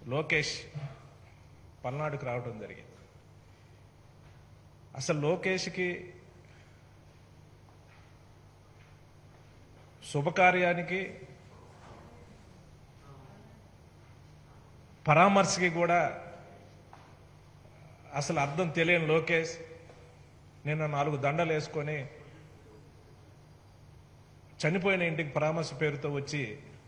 లోకేష్ పల్నాడుకు రావడం జరిగింది అసలు లోకేష్కి శుభకార్యానికి పరామర్శకి కూడా అసలు అర్థం తెలియని లోకేష్ నిన్న నాలుగు దండలు వేసుకొని చనిపోయిన ఇంటికి పరామర్శ పేరుతో వచ్చి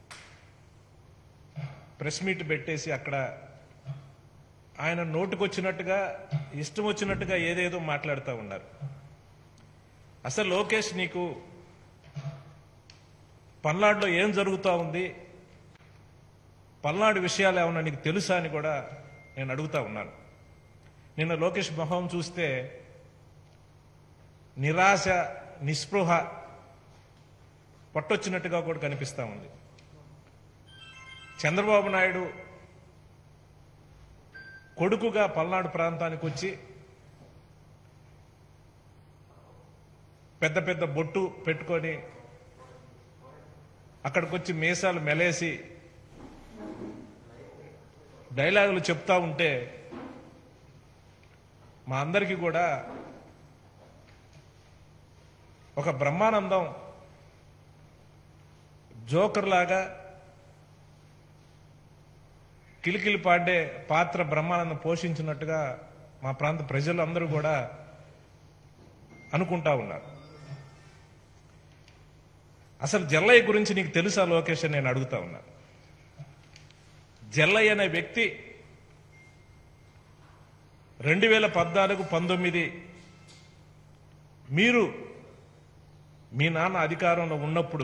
ప్రెస్ మీట్ పెట్టేసి అక్కడ ఆయన నోటుకొచ్చినట్టుగా ఇష్టం వచ్చినట్టుగా ఏదేదో మాట్లాడుతూ ఉన్నారు అసలు లోకేష్ నీకు పల్నాడులో ఏం జరుగుతూ ఉంది పల్నాడు విషయాలు ఏమన్నా నీకు తెలుసా అని కూడా నేను అడుగుతా ఉన్నాను నిన్న లోకేష్ మొహం చూస్తే నిరాశ నిస్పృహ పట్టొచ్చినట్టుగా కూడా కనిపిస్తా ఉంది చంద్రబాబు నాయుడు కొడుకుగా పల్నాడు ప్రాంతానికి వచ్చి పెద్ద పెద్ద బొట్టు పెట్టుకొని అక్కడికి వచ్చి మీసాలు మెలేసి డైలాగులు చెప్తా ఉంటే మా అందరికీ కూడా ఒక బ్రహ్మానందం జోకర్ లాగా కిలికిలి పాడే పాత్ర బ్రహ్మానందం పోషించినట్టుగా మా ప్రాంత ప్రజలు అందరూ కూడా అనుకుంటా ఉన్నారు అసలు జల్లయ్య గురించి నీకు తెలుసా లోకేష్ అని నేను అడుగుతా ఉన్నా జల్లయ్య అనే వ్యక్తి రెండు వేల పద్నాలుగు పంతొమ్మిది మీరు మీ నాన్న అధికారంలో ఉన్నప్పుడు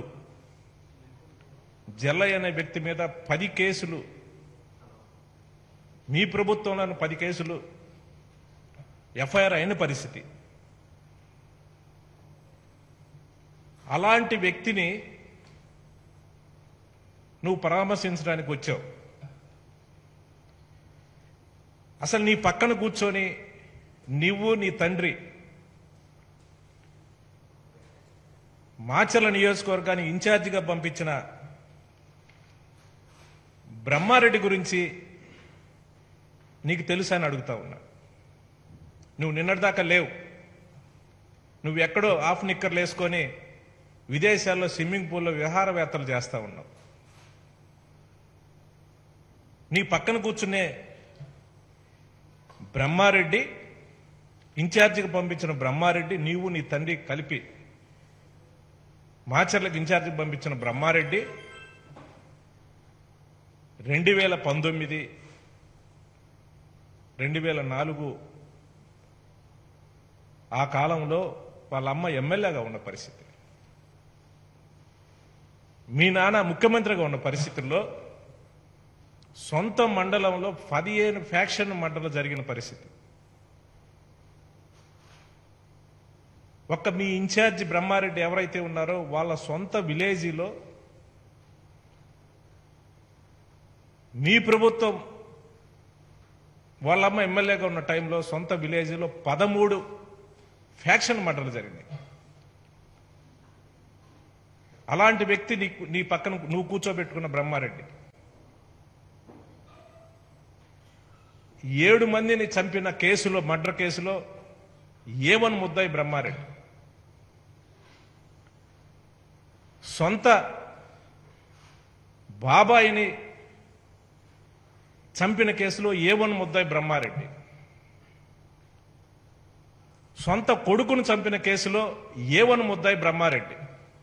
జల్లయ్య అనే వ్యక్తి మీద పది కేసులు మీ ప్రభుత్వంలోని పది కేసులు ఎఫ్ఐఆర్ అయిన పరిస్థితి అలాంటి వ్యక్తిని నువ్వు పరామర్శించడానికి వచ్చావు అసలు నీ పక్కన కూర్చొని నువ్వు నీ తండ్రి మాచల నియోజకవర్గాన్ని ఇన్ఛార్జిగా పంపించిన బ్రహ్మారెడ్డి గురించి నీకు తెలుసా అని అడుగుతా ఉన్నా నువ్వు నిన్నటిదాకా లేవు నువ్వు ఎక్కడో ఆఫ్ నిక్కర్లు వేసుకొని విదేశాల్లో స్విమ్మింగ్ పూల్లో విహారవేత్తలు చేస్తా ఉన్నావు నీ పక్కన కూర్చునే బ్రహ్మారెడ్డి ఇన్ఛార్జికి పంపించిన బ్రహ్మారెడ్డి నీవు నీ తండ్రి కలిపి మాచర్లకు ఇన్ఛార్జికి పంపించిన బ్రహ్మారెడ్డి రెండు వేల పంతొమ్మిది రెండు వేల నాలుగు ఆ కాలంలో వాళ్ళ అమ్మ ఎమ్మెల్యేగా ఉన్న పరిస్థితి మీ నాన్న ముఖ్యమంత్రిగా ఉన్న పరిస్థితుల్లో సొంత మండలంలో పదిహేను ఫ్యాక్షన్ మండలం జరిగిన పరిస్థితి ఒక్క మీ ఇన్ఛార్జి బ్రహ్మారెడ్డి ఎవరైతే ఉన్నారో వాళ్ళ సొంత విలేజీలో మీ ప్రభుత్వం వాళ్ళమ్మ ఎమ్మెల్యేగా ఉన్న టైంలో సొంత విలేజ్లో పదమూడు ఫ్యాక్షన్ మంటలు జరిగినాయి అలాంటి వ్యక్తి నీకు నీ పక్కన నువ్వు కూర్చోబెట్టుకున్న బ్రహ్మారెడ్డి ఏడు మందిని చంపిన కేసులో మర్డర్ కేసులో ఏమని ముద్దాయి బ్రహ్మారెడ్డి సొంత బాబాయిని చంపిన కేసులో ఏవన్ ముద్దాయి బ్రహ్మారెడ్డి సొంత కొడుకును చంపిన కేసులో ఏవన్ ముద్దాయి బ్రహ్మారెడ్డి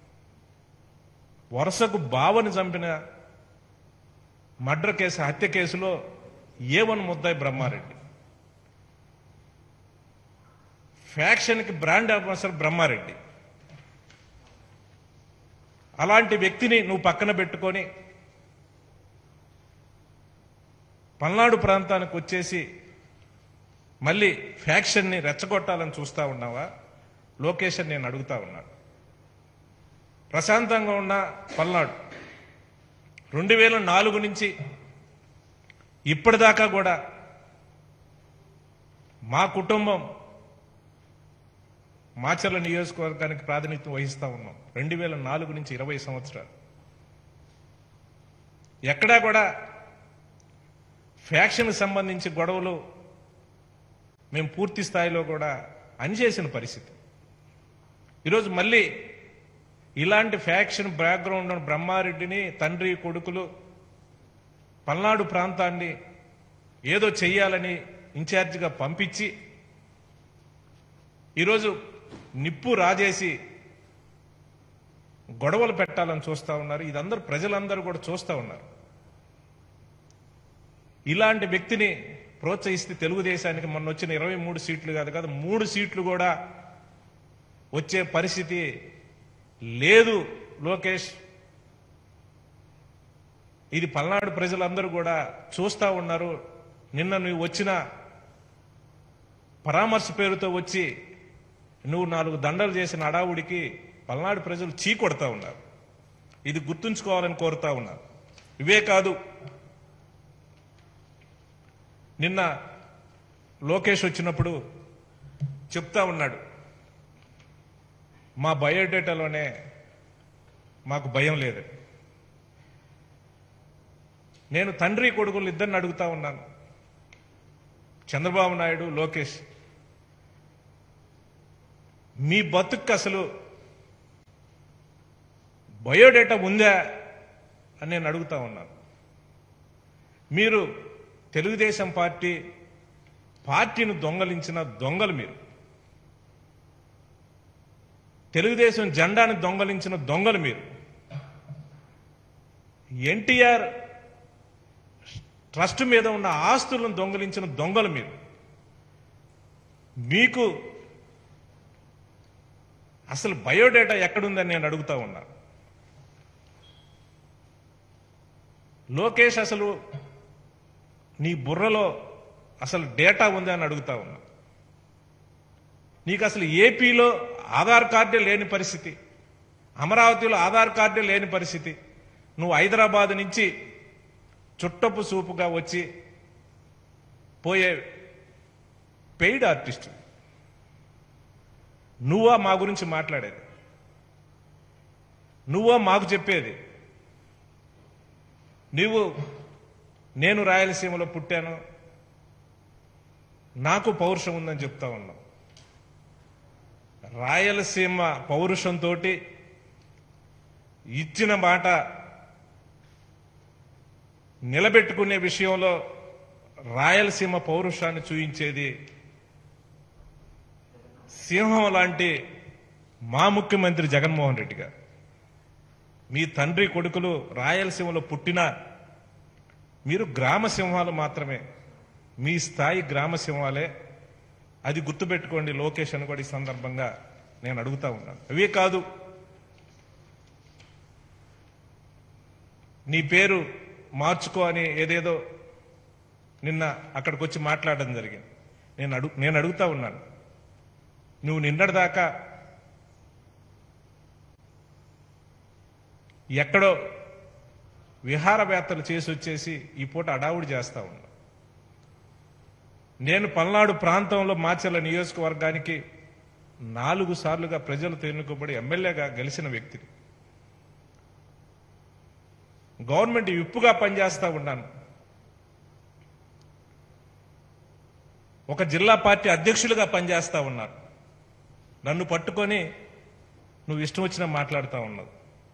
వరుసకు బావని చంపిన మర్డర్ కేసు హత్య కేసులో ఏవన్ ముద్దాయి బ్రహ్మారెడ్డి ఫ్యాక్షన్కి బ్రాండ్ అంబాసిడర్ బ్రహ్మారెడ్డి అలాంటి వ్యక్తిని నువ్వు పక్కన పెట్టుకొని పల్నాడు ప్రాంతానికి వచ్చేసి మళ్ళీ ఫ్యాక్షన్ని రెచ్చగొట్టాలని చూస్తా ఉన్నావా లోకేషన్ నేను అడుగుతా ఉన్నాను ప్రశాంతంగా ఉన్న పల్నాడు రెండు వేల నాలుగు నుంచి ఇప్పటిదాకా కూడా మా కుటుంబం మాచర్ల నియోజకవర్గానికి ప్రాతినిధ్యం వహిస్తా ఉన్నాం రెండు వేల నాలుగు నుంచి ఇరవై సంవత్సరాలు ఎక్కడా కూడా ఫ్యాక్షన్ సంబంధించి గొడవలు మేము పూర్తి స్థాయిలో కూడా అనిచేసిన పరిస్థితి ఈరోజు మళ్ళీ ఇలాంటి ఫ్యాక్షన్ బ్యాక్గ్రౌండ్ ఉన్న బ్రహ్మారెడ్డిని తండ్రి కొడుకులు పల్నాడు ప్రాంతాన్ని ఏదో చెయ్యాలని ఇన్ఛార్జిగా పంపించి ఈరోజు నిప్పు రాజేసి గొడవలు పెట్టాలని చూస్తా ఉన్నారు ఇదందరూ ప్రజలందరూ కూడా చూస్తా ఉన్నారు ఇలాంటి వ్యక్తిని ప్రోత్సహిస్తే తెలుగుదేశానికి మొన్న వచ్చిన ఇరవై మూడు సీట్లు కాదు కాదు మూడు సీట్లు కూడా వచ్చే పరిస్థితి లేదు లోకేష్ ఇది పల్నాడు ప్రజలందరూ కూడా చూస్తా ఉన్నారు నిన్న నువ్వు వచ్చిన పరామర్శ పేరుతో వచ్చి నువ్వు నాలుగు దండలు చేసిన అడావుడికి పల్నాడు ప్రజలు చీకొడతా ఉన్నారు ఇది గుర్తుంచుకోవాలని కోరుతా ఉన్నారు ఇవే కాదు నిన్న లోకేష్ వచ్చినప్పుడు చెప్తా ఉన్నాడు మా బయోడేటాలోనే మాకు భయం లేదు నేను తండ్రి కొడుకులు ఇద్దరిని అడుగుతా ఉన్నాను చంద్రబాబు నాయుడు లోకేష్ మీ బతుకు అసలు బయోడేటా ఉందా అని నేను అడుగుతా ఉన్నాను మీరు తెలుగుదేశం పార్టీ పార్టీని దొంగలించిన దొంగలు మీరు తెలుగుదేశం జెండాని దొంగలించిన దొంగలు మీరు ఎన్టీఆర్ ట్రస్ట్ మీద ఉన్న ఆస్తులను దొంగలించిన దొంగలు మీరు మీకు అసలు బయోడేటా ఎక్కడుందని నేను అడుగుతా ఉన్నా లోకేష్ అసలు నీ బుర్రలో అసలు డేటా ఉందా అని అడుగుతా ఉన్నా నీకు అసలు ఏపీలో ఆధార్ కార్డే లేని పరిస్థితి అమరావతిలో ఆధార్ కార్డే లేని పరిస్థితి నువ్వు హైదరాబాద్ నుంచి చుట్టపు సూపుగా వచ్చి పోయే పెయిడ్ ఆర్టిస్ట్ నువ్వా మా గురించి మాట్లాడేది నువ్వా మాకు చెప్పేది నీవు నేను రాయలసీమలో పుట్టాను నాకు పౌరుషం ఉందని చెప్తా ఉన్నావు రాయలసీమ పౌరుషంతో ఇచ్చిన మాట నిలబెట్టుకునే విషయంలో రాయలసీమ పౌరుషాన్ని చూయించేది సింహం లాంటి మా ముఖ్యమంత్రి జగన్మోహన్ రెడ్డి గారు మీ తండ్రి కొడుకులు రాయలసీమలో పుట్టిన మీరు గ్రామ సింహాలు మాత్రమే మీ స్థాయి గ్రామ సింహాలే అది గుర్తుపెట్టుకోండి లోకేష్ అని కూడా ఈ సందర్భంగా నేను అడుగుతా ఉన్నాను అవే కాదు నీ పేరు మార్చుకో అని ఏదేదో నిన్న అక్కడికి వచ్చి మాట్లాడడం జరిగింది నేను అడుగు నేను అడుగుతా ఉన్నాను నువ్వు నిన్నటిదాకా ఎక్కడో విహారవేత్తలు చేసి వచ్చేసి ఈ పూట అడావుడి చేస్తా ఉన్నా నేను పల్నాడు ప్రాంతంలో మాచర్ల నియోజకవర్గానికి నాలుగు సార్లుగా ప్రజలతో ఎన్నుకోబడి ఎమ్మెల్యేగా గెలిచిన వ్యక్తిని గవర్నమెంట్ విప్పుగా పనిచేస్తా ఉన్నాను ఒక జిల్లా పార్టీ అధ్యక్షులుగా పనిచేస్తా ఉన్నారు నన్ను పట్టుకొని నువ్వు ఇష్టం వచ్చినా మాట్లాడుతూ ఉన్నావు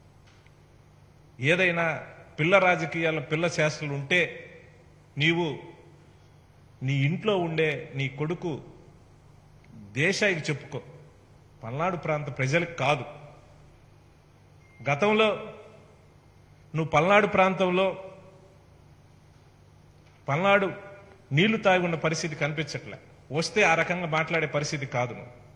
ఏదైనా పిల్ల రాజకీయాల పిల్ల శాస్త్రాలు ఉంటే నీవు నీ ఇంట్లో ఉండే నీ కొడుకు దేశాయికి చెప్పుకో పల్నాడు ప్రాంత ప్రజలకు కాదు గతంలో నువ్వు పల్నాడు ప్రాంతంలో పల్నాడు నీళ్లు తాగి ఉన్న పరిస్థితి కనిపించట్లే వస్తే ఆ రకంగా మాట్లాడే పరిస్థితి కాదు నువ్వు